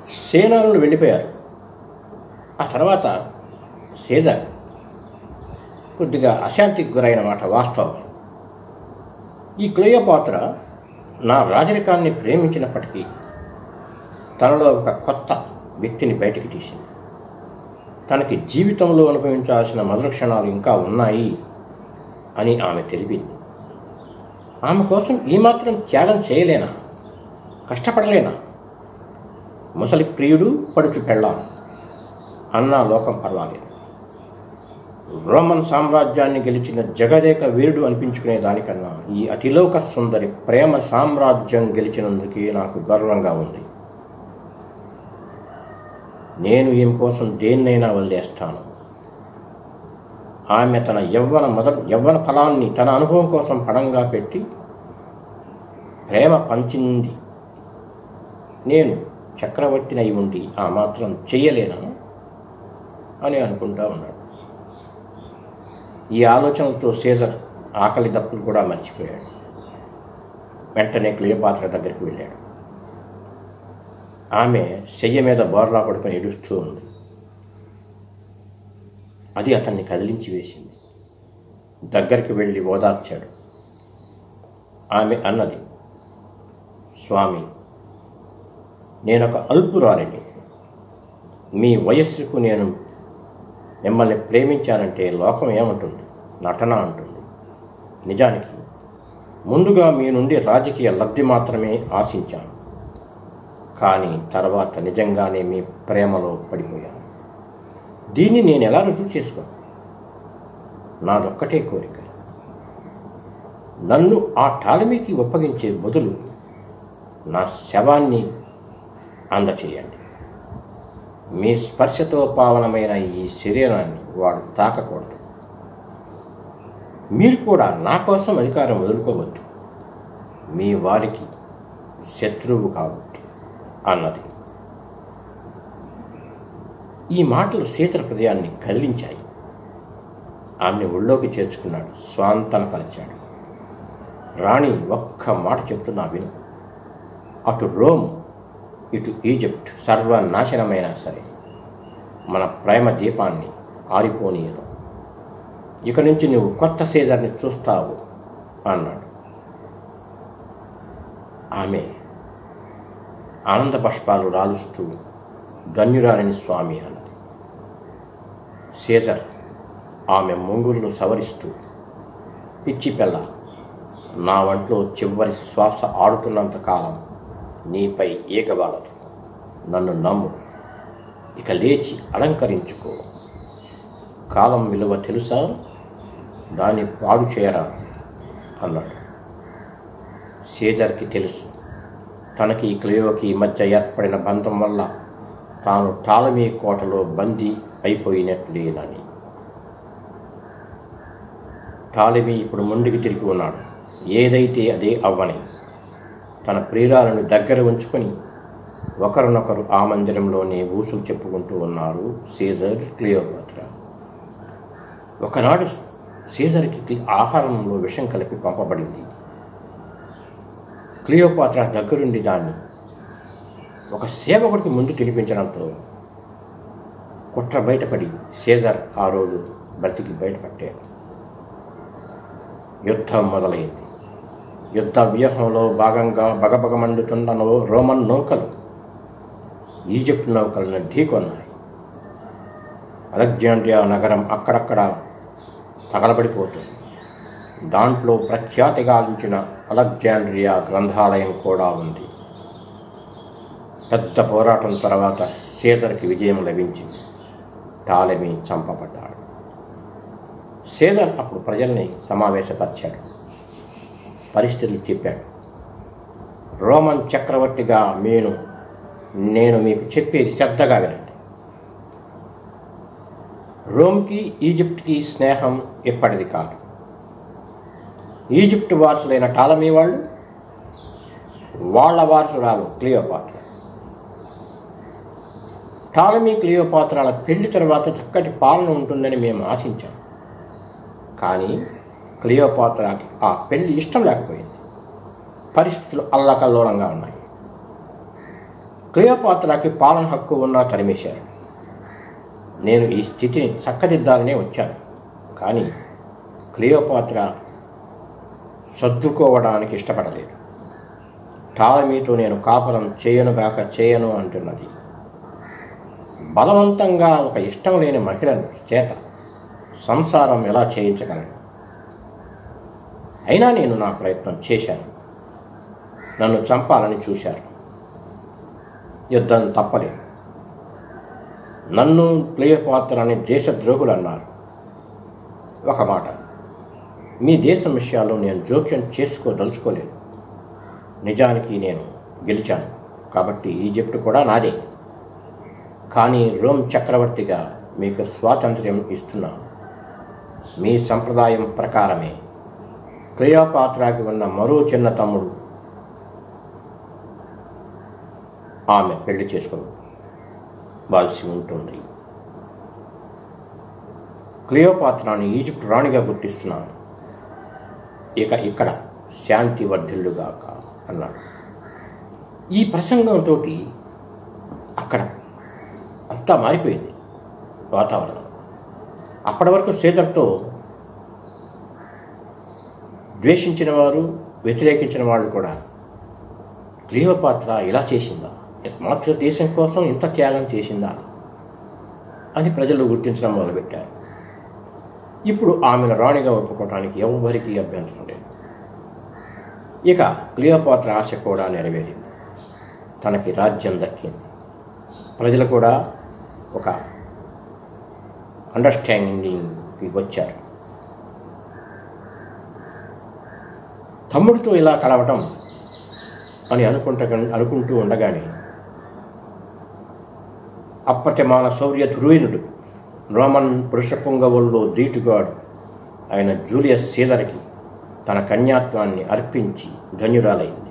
సేనానులు వెళ్ళిపోయారు ఆ తర్వాత సీజర్ కొద్దిగా అశాంతికి గురైన మాట వాస్తవం ఈ క్లియోపాత్ర నా రాజరికాన్ని ప్రేమించినప్పటికీ తనలో ఒక కొత్త వ్యక్తిని బయటికి తీసింది తనకి జీవితంలో అనుభవించాల్సిన మధుర క్షణాలు ఇంకా ఉన్నాయి అని ఆమె తెలిపింది ఆమె కోసం ఈ మాత్రం త్యాగం చేయలేనా కష్టపడలేనా ముసలి ప్రియుడు పడుచు పెళ్ళాం అన్నా లోకం పర్వాలేదు రోమన్ సామ్రాజ్యాన్ని గెలిచిన జగదేక వీరుడు అనిపించుకునే దానికన్నా ఈ అతిలోక సుందరి ప్రేమ సామ్రాజ్యం గెలిచినందుకే నాకు గర్వంగా ఉంది నేను ఈమె కోసం దేన్నైనా వదిలేస్తాను ఆమె తన యవ్వన మొదటి యవ్వన ఫలాన్ని తన అనుభవం కోసం పడంగా పెట్టి ప్రేమ పంచింది నేను చక్రవర్తినై ఉండి ఆ మాత్రం చెయ్యలేనా అని అనుకుంటా ఉన్నాడు ఈ ఆలోచనలతో సీజర్ ఆకలి దప్పులు కూడా మర్చిపోయాడు వెంటనే క్లియోపాత్ర దగ్గరికి వెళ్ళాడు ఆమె శయ్య మీద బోర్లా పడుకొని ఏడుస్తూ ఉంది అది అతన్ని కదిలించి వేసింది దగ్గరికి వెళ్ళి ఓదార్చాడు ఆమె అన్నది స్వామి నేనొక అల్పురాలిని మీ వయస్సుకు నేను మిమ్మల్ని ప్రేమించానంటే లోకం ఏమంటుంది నటన అంటుంది నిజానికి ముందుగా మీ నుండి రాజకీయ లబ్ధి మాత్రమే ఆశించాను కానీ తర్వాత నిజంగానే మీ ప్రేమలో పడిపోయాను దీన్ని నేను ఎలా రుజువు చేసుకోను నాదొక్కటే కోరిక నన్ను ఆ టాలమీకి ఒప్పగించే బదులు నా శవాన్ని అందచేయండి మీ స్పర్శతో పావనమైన ఈ శరీరాన్ని వాడు తాకకూడదు మీరు కూడా నా కోసం అధికారం వదులుకోవద్దు మీ వారికి శత్రువు కావద్దు అన్నది ఈ మాటలు సీతల హృదయాన్ని కదిలించాయి ఆమెను ఒళ్ళోకి చేర్చుకున్నాడు స్వాంతనపరిచాడు రాణి ఒక్క మాట చెప్తున్నా విను అటు రోమ్ ఇటు ఈజిప్ట్ సర్వనాశనమైనా సరే మన ప్రేమ దీపాన్ని ఆరిపోనీయను ఇక నుంచి నువ్వు కొత్త సీజర్ని చూస్తావు అన్నాడు ఆమె ఆనంద పుష్పాలు రాలుస్తూ ధన్యురాలని స్వామి అన్నది సీజర్ ఆమె ముంగురులు సవరిస్తూ పిచ్చి పిల్ల నా వంట్లో చివరి శ్వాస ఆడుతున్నంత కాలం నీపై ఈగవాలదు నన్ను నమ్ము ఇక లేచి అలంకరించుకో కాలం విలువ తెలుసా దాన్ని పాడు చేయరా అన్నాడు సీజర్కి తెలుసు తనకి క్లియోకి మధ్య ఏర్పడిన బంధం వల్ల తాను టాలమీ కోటలో బందీ అయిపోయినట్లేనని టాలమీ ఇప్పుడు ముందుకు తిరిగి ఉన్నాడు ఏదైతే అదే అవ్వని తన ప్రియురాలను దగ్గర ఉంచుకొని ఒకరినొకరు ఆ మందిరంలోనే ఊసులు చెప్పుకుంటూ ఉన్నారు సీజర్ క్లియోపాత్ర ఒకనాడు సీజర్కి క్లి- ఆహారంలో విషం కలిపి పంపబడింది క్లియోపాత్ర దగ్గరుండి దాన్ని ఒక సేవకుడికి ముందు తినిపించడంతో కుట్ర బయటపడి సీజర్ ఆ రోజు బ్రతికి బయటపట్టాడు యుద్ధం మొదలైంది యుద్ధ వ్యూహంలో భాగంగా బగబగ మండుతున్న నో- రోమన్ నౌకలు ఈజిప్ట్ నౌకలను ఢీకొన్నాయి అలెగ్జాండ్రియా నగరం అక్కడక్కడ తగలబడిపోతుంది దాంట్లో ప్రఖ్యాతిగాలించిన అలెగ్జాండ్రియా గ్రంథాలయం కూడా ఉంది పెద్ద పోరాటం తర్వాత సీజర్కి విజయం లభించింది టాలెమీ చంపబడ్డాడు సీజర్ అప్పుడు ప్రజల్ని సమావేశపరిచాడు పరిస్థితులు చెప్పాడు రోమన్ చక్రవర్తిగా నేను నేను మీకు చెప్పేది శ్రద్ధగా వినండి రోమ్కి ఈజిప్ట్కి స్నేహం ఎప్పటిది కాదు ఈజిప్ట్ వారసులైన టాలమీ వాళ్ళు వాళ్ళ వారసురాలు క్లియోపాత్ర టాలమీ క్లియోపాత్రాల పెళ్లి తర్వాత చక్కటి పాలన ఉంటుందని మేము ఆశించాం కానీ క్లియోపాత్రకి ఆ పెళ్లి ఇష్టం లేకపోయింది పరిస్థితులు అల్లకల్లోలంగా ఉన్నాయి క్లియోపాత్రకి పాలన హక్కు ఉన్నా తరిమేశారు నేను ఈ స్థితిని చక్కదిద్దాలనే వచ్చాను కానీ క్లియోపాత్ర సర్దుకోవడానికి ఇష్టపడలేదు టాలమీతో నేను కాపురం చేయనుగాక చేయను అంటున్నది బలవంతంగా ఒక ఇష్టం లేని మహిళను చేత సంసారం ఎలా చేయించగలను అయినా నేను నా ప్రయత్నం చేశాను నన్ను చంపాలని చూశారు యుద్ధం తప్పలేదు నన్ను క్లియోపాత్రని దేశద్రోహులు అన్నారు ఒక మాట మీ దేశం విషయాల్లో నేను జోక్యం చేసుకోదలుచుకోలేదు నిజానికి నేను గెలిచాను కాబట్టి ఈజిప్ట్ కూడా నాదే కానీ రోమ్ చక్రవర్తిగా మీకు స్వాతంత్ర్యం ఇస్తున్నాను మీ సంప్రదాయం ప్రకారమే క్లియోపాత్రాకి ఉన్న మరో చిన్న తమ్ముడు ఆమె పెళ్లి చేసుకోవాల్సి ఉంటుంది క్లియోపాత్రాన్ని ఈజిప్ట్ రాణిగా గుర్తిస్తున్నాను ఇక ఇక్కడ శాంతి వర్ధిల్లుగాక అన్నాడు ఈ ప్రసంగంతో అక్కడ అంతా మారిపోయింది వాతావరణం అప్పటి వరకు సీతర్తో ద్వేషించిన వారు వ్యతిరేకించిన వాళ్ళు కూడా క్లియోపాత్ర ఇలా చేసిందా మాతృ దేశం కోసం ఇంత త్యాగం చేసిందా అని ప్రజలు గుర్తించడం మొదలుపెట్టారు ఇప్పుడు ఆమెను రాణిగా ఒప్పుకోవడానికి ఎవరికి అభ్యంతరం లేదు ఇక క్లియోపాత్ర ఆశ కూడా నెరవేరింది తనకి రాజ్యం దక్కింది ప్రజలు కూడా ఒక అండర్స్టాండింగ్కి వచ్చారు తమ్ముడితో ఇలా కలవటం అని అనుకుంట అనుకుంటూ ఉండగానే అప్పటిమాల శౌర్య ధురుయినుడు రోమన్ పురుష పుంగవుల్లో ధీటుగాడు ఆయన జూలియస్ సీజర్కి తన కన్యాత్వాన్ని అర్పించి ధన్యురాలైంది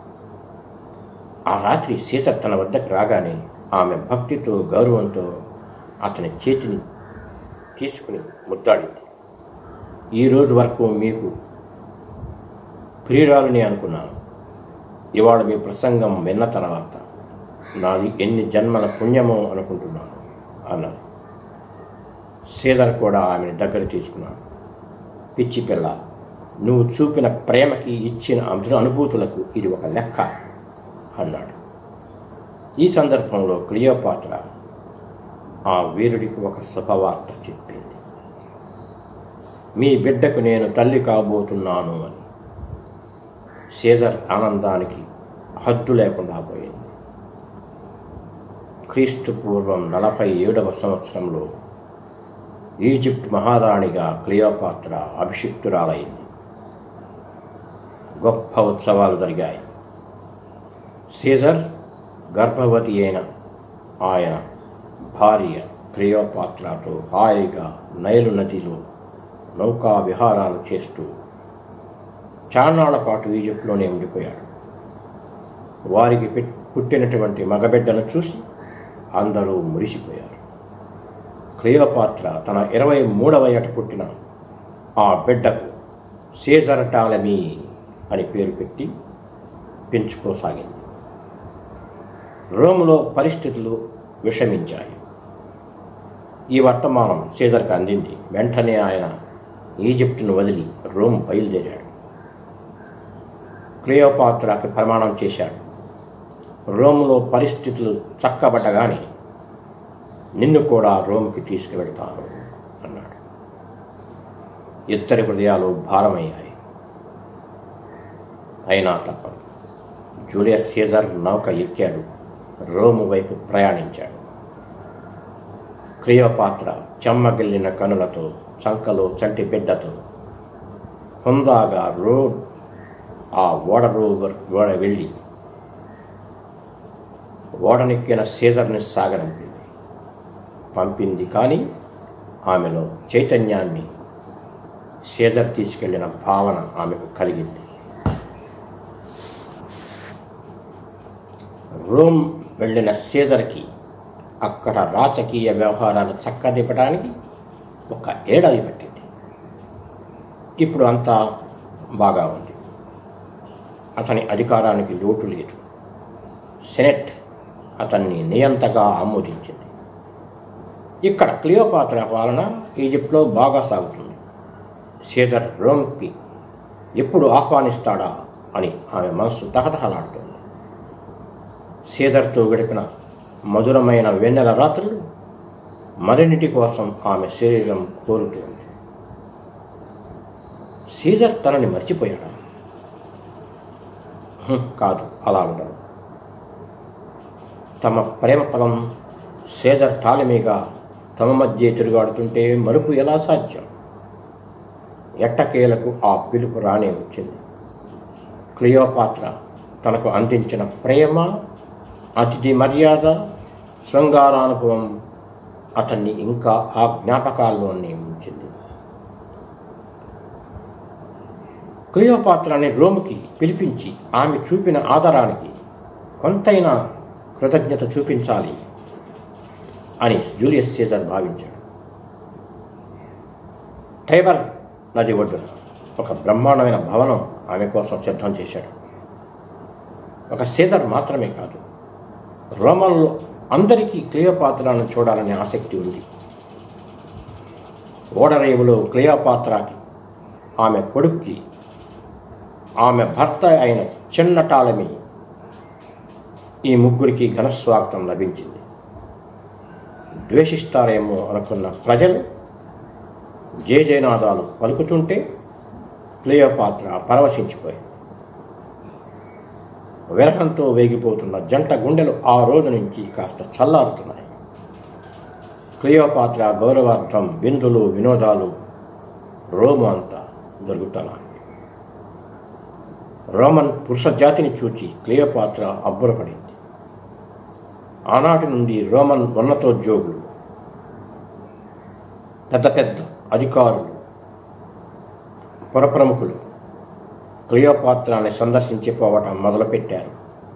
ఆ రాత్రి సీజర్ తన వద్దకు రాగానే ఆమె భక్తితో గౌరవంతో అతని చేతిని తీసుకుని ముద్దాడింది ఈ రోజు వరకు మీకు ప్రియురాలని అనుకున్నాను ఇవాళ మీ ప్రసంగం విన్న తర్వాత నాది ఎన్ని జన్మల పుణ్యమో అనుకుంటున్నాను అన్నాడు సీజర్ కూడా ఆమెను దగ్గర తీసుకున్నాడు పిచ్చి పిల్ల నువ్వు చూపిన ప్రేమకి ఇచ్చిన అను అనుభూతులకు ఇది ఒక లెక్క అన్నాడు ఈ సందర్భంలో క్లియోపాత్ర ఆ వీరుడికి ఒక శుభవార్త చెప్పింది మీ బిడ్డకు నేను తల్లి కాబోతున్నాను అని సీజర్ ఆనందానికి హద్దు లేకుండా పోయింది క్రీస్తు పూర్వం నలభై ఏడవ సంవత్సరంలో ఈజిప్ట్ మహారాణిగా క్లియోపాత్ర అభిషిక్తురాలైంది గొప్ప ఉత్సవాలు జరిగాయి సీజర్ గర్భవతి అయిన ఆయన భార్య క్లియోపాత్రతో హాయిగా నైలు నదిలో నౌకా విహారాలు చేస్తూ చాన్నాళ్ల పాటు ఈజిప్ట్లోనే ఉండిపోయాడు వారికి పెట్- పుట్టినటువంటి మగబిడ్డను చూసి అందరూ మురిసిపోయారు క్లియోపాత్ర తన ఇరవై మూడవ ఏట పుట్టిన ఆ బిడ్డకు సీజర్ టాలమీ అని పేరు పెట్టి పెంచుకోసాగింది రోములో పరిస్థితులు విషమించాయి ఈ వర్తమానం సీజర్కి అందింది వెంటనే ఆయన ఈజిప్టును వదిలి రోమ్ బయలుదేరాడు క్లియోపాత్రకి ప్రమాణం చేశాడు రోములో పరిస్థితులు చక్కబడ్డగానే నిన్ను కూడా రోమ్కి తీసుకువెళ్తాను అన్నాడు ఇద్దరి హృదయాలు భారమయ్యాయి అయినా తప్పదు జూలియస్ సీజర్ నౌక ఎక్కాడు రోము వైపు ప్రయాణించాడు క్లియోపాత్ర చెమ్మగిల్లిన కనులతో చంకలో చంటి బిడ్డతో హుందాగా రో ఆ ఓడ రోవర్ ఓడ వెళ్ళి ఓడనెక్కిన సీజర్ని సాగనంపింది పంపింది కానీ ఆమెలో చైతన్యాన్ని సీజర్ తీసుకెళ్లిన భావన ఆమెకు కలిగింది రోమ్ వెళ్ళిన సీజర్కి అక్కడ రాజకీయ వ్యవహారాలు చక్కదిప్పడానికి ఒక ఏడాది పట్టింది ఇప్పుడు అంతా బాగా ఉంది అతని అధికారానికి లోటు లేదు సెనెట్ అతన్ని నియంతగా ఆమోదించింది ఇక్కడ క్లియోపాత్ర పాలన ఈజిప్ట్లో బాగా సాగుతుంది సీజర్ రోమ్కి ఎప్పుడు ఆహ్వానిస్తాడా అని ఆమె మనస్సు తహతహలాడుతుంది సీజర్తో గడిపిన మధురమైన వెన్నెల రాత్రులు మరిన్నిటి కోసం ఆమె శరీరం కోరుతుంది సీజర్ తనని మర్చిపోయాడా హ్మ్, కాదు అలా ఉండదు తమ ప్రేమ ఫలం సీజర్ టాలమీగా తమ మధ్య తిరుగాడుతుంటే మరుపు ఎలా సాధ్యం ఎట్టకేలకు ఆ పిలుపు రానే వచ్చింది క్లియోపాత్ర తనకు అందించిన ప్రేమ అతిథి మర్యాద శృంగారానుభవం అతన్ని ఇంకా ఆ జ్ఞాపకాల్లోనే ఉంచింది క్లియోపాత్రని రోముకి పిలిపించి ఆమె చూపిన ఆధారానికి కొంతైనా కృతజ్ఞత చూపించాలి అని జూలియస్ సీజర్ భావించాడు టైబర్ నది ఒడ్డున ఒక బ్రహ్మాండమైన భవనం ఆమె కోసం సిద్ధం చేశాడు ఒక సీజర్ మాత్రమే కాదు రోమన్లో అందరికీ క్లియోపాత్రను చూడాలనే ఆసక్తి ఉంది ఓడరేవులో క్లియోపాత్రకి ఆమె కొడుక్కి ఆమె భర్త అయిన చిన్న టాలమీ ఈ ముగ్గురికి ఘనస్వాగతం లభించింది ద్వేషిస్తారేమో అనుకున్న ప్రజలు జయజయనాదాలు పలుకుతుంటే క్లియోపాత్ర పరవశించిపోయింది విరహంతో వేగిపోతున్న జంట గుండెలు ఆ రోజు నుంచి కాస్త చల్లారుతున్నాయి క్లియోపాత్ర గౌరవార్థం బిందులు వినోదాలు రోము అంతా జరుగుతున్నాయి రోమన్ పురుష జాతిని చూచి క్లియోపాత్ర అబ్బురపడింది ఆనాటి నుండి రోమన్ ఉన్నతోద్యోగులు పెద్ద పెద్ద అధికారులు పురప్రముఖులు క్లియోపాత్రాన్ని సందర్శించిపోవటం మొదలుపెట్టారు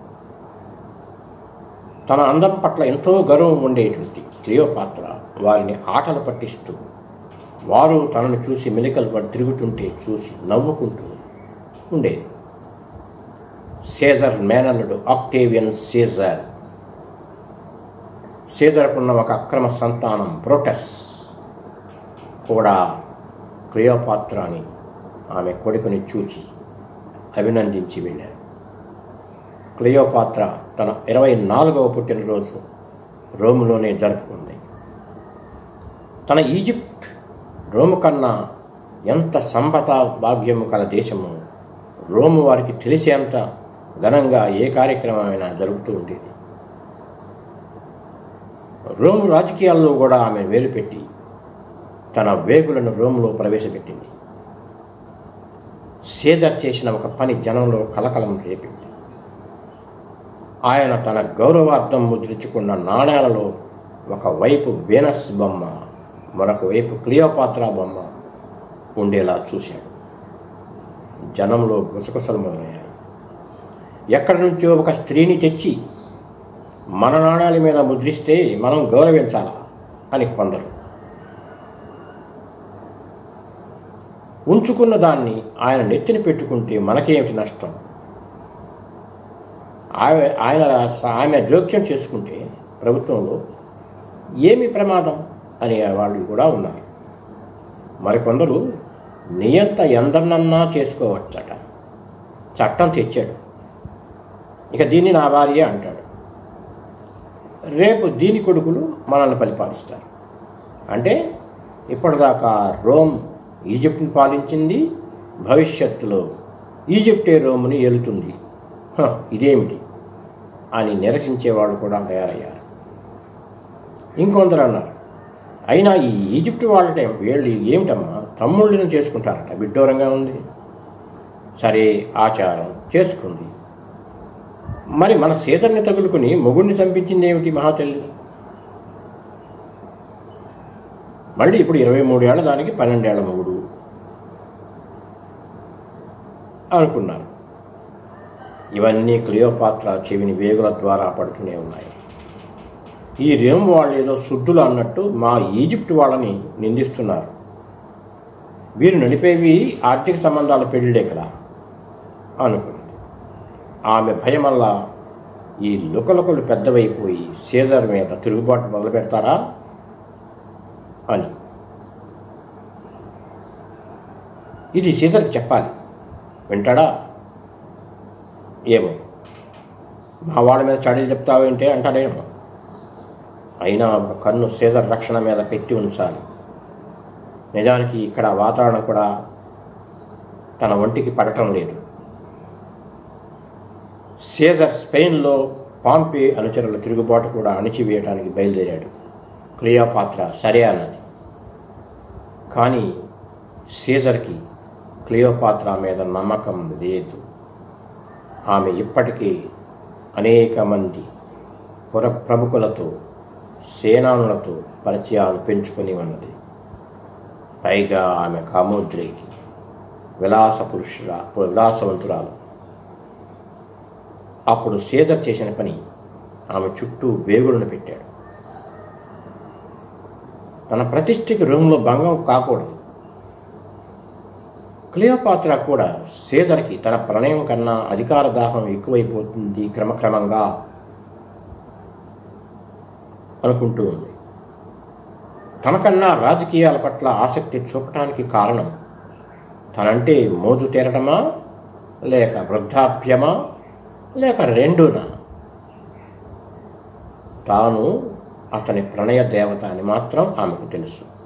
తన అందం పట్ల ఎంతో గర్వం ఉండేటువంటి క్లియోపాత్ర వారిని ఆటలు పట్టిస్తూ వారు తనను చూసి మెలికలు పడి తిరుగుతుంటే చూసి నవ్వుకుంటూ ఉండేది సీజర్ మేనల్లుడు ఆక్టేవియన్ సీజర్ సీజర్కున్న ఒక అక్రమ సంతానం ప్రోటస్ కూడా క్లియోపాత్రాని ఆమె కొడుకుని చూచి అభినందించి వెళ్ళారు క్లియోపాత్ర తన ఇరవై నాలుగవ పుట్టినరోజు రోములోనే జరుపుకుంది తన ఈజిప్ట్ రోము కన్నా ఎంత సంపద భాగ్యము కల దేశము రోము వారికి తెలిసేంత ఘనంగా ఏ కార్యక్రమమైనా జరుగుతూ ఉండేది రోము రాజకీయాల్లో కూడా ఆమె వేలు పెట్టి తన వేగులను రోములో ప్రవేశపెట్టింది సీజర్ చేసిన ఒక పని జనంలో కలకలం రేపింది ఆయన తన గౌరవార్థం ముద్రించుకున్న నాణేలలో ఒకవైపు వీనస్ బొమ్మ మరొక వైపు క్లియోపాత్రా బొమ్మ ఉండేలా చూశాడు జనంలో గుసగుసలు మొదలయ్యాయి ఎక్కడి నుంచో ఒక స్త్రీని తెచ్చి మన నాణాల మీద ముద్రిస్తే మనం గౌరవించాలా అని కొందరు ఉంచుకున్న దాన్ని ఆయన నెత్తిన పెట్టుకుంటే మనకేమిటి నష్టం ఆమె ఆయన ఆమె జోక్యం చేసుకుంటే ప్రభుత్వంలో ఏమి ప్రమాదం అనే వాళ్ళు కూడా ఉన్నారు మరికొందరు నియంత ఎందరినన్నా చేసుకోవచ్చట చట్టం తెచ్చాడు ఇక దీన్ని నా భార్య అంటాడు రేపు దీని కొడుకులు మనల్ని పరిపాలిస్తారు అంటే ఇప్పటిదాకా రోమ్ ఈజిప్ట్ని పాలించింది భవిష్యత్తులో ఈజిప్టే రోమ్ని ఏలుతుంది హ, ఇదేమిటి అని నిరసించేవాళ్ళు కూడా తయారయ్యారు ఇంకొందరు అన్నారు అయినా ఈ ఈజిప్ట్ వాళ్ళటే వీళ్ళు ఏమిటమ్మా తమ్ముళ్ళని చేసుకుంటారట విడ్డూరంగా ఉంది సరే ఆచారం చేసుకుంది మరి మన సీతల్ని తగులుకుని మొగుడిని చంపించింది ఏమిటి మహాతల్లి మళ్ళీ ఇప్పుడు ఇరవై మూడేళ్ల దానికి పన్నెండేళ్ల మొగుడు అనుకున్నారు ఇవన్నీ క్లియోపాత్ర చెవిని వేగుల ద్వారా పడుతూనే ఉన్నాయి ఈ రేమ్ వాళ్ళు ఏదో శుద్ధులు అన్నట్టు మా ఈజిప్ట్ వాళ్ళని నిందిస్తున్నారు వీరు నడిపేవి ఆర్థిక సంబంధాల పెళ్ళే కదా అనుకుంది ఆమె భయం వల్ల ఈ లుకలుకలు పెద్దవైపోయి సీజర్ మీద తిరుగుబాటు మొదలు పెడతారా అని ఇది సీజర్కి చెప్పాలి వింటాడా ఏమో మా వాళ్ళ మీద చాడీలు చెప్తావేంటే అంటాడేమో అయినా ఒక కన్ను సీజర్ రక్షణ మీద పెట్టి ఉంచాలి నిజానికి ఇక్కడ వాతావరణం కూడా తన ఒంటికి పడటం లేదు సీజర్ స్పెయిన్లో పాంపే అనుచరుల తిరుగుబాటు కూడా అణిచివేయడానికి బయలుదేరాడు క్లియోపాత్ర సరే అన్నది కానీ సీజర్కి క్లియోపాత్ర మీద నమ్మకం లేదు ఆమె ఇప్పటికీ అనేక మంది పుర ప్రముఖులతో సేనానులతో పరిచయాలు పెంచుకొని ఉన్నది పైగా ఆమె కామోద్రేకి విలాస పురుషురా విలాసవంతురాలు అప్పుడు సీజర్ చేసిన పని ఆమె చుట్టూ వేగులను పెట్టాడు తన ప్రతిష్టకి రూమ్లో భంగం కాకూడదు క్లియోపాత్ర కూడా సీజర్కి తన ప్రణయం కన్నా అధికార దాహం ఎక్కువైపోతుంది క్రమక్రమంగా అనుకుంటూ ఉంది తనకన్నా రాజకీయాల పట్ల ఆసక్తి చూపటానికి కారణం తనంటే మోజు తీరటమా లేక వృద్ధాప్యమా లేక రెండునా తాను అతని ప్రణయ దేవత అని మాత్రం ఆమెకు తెలుసు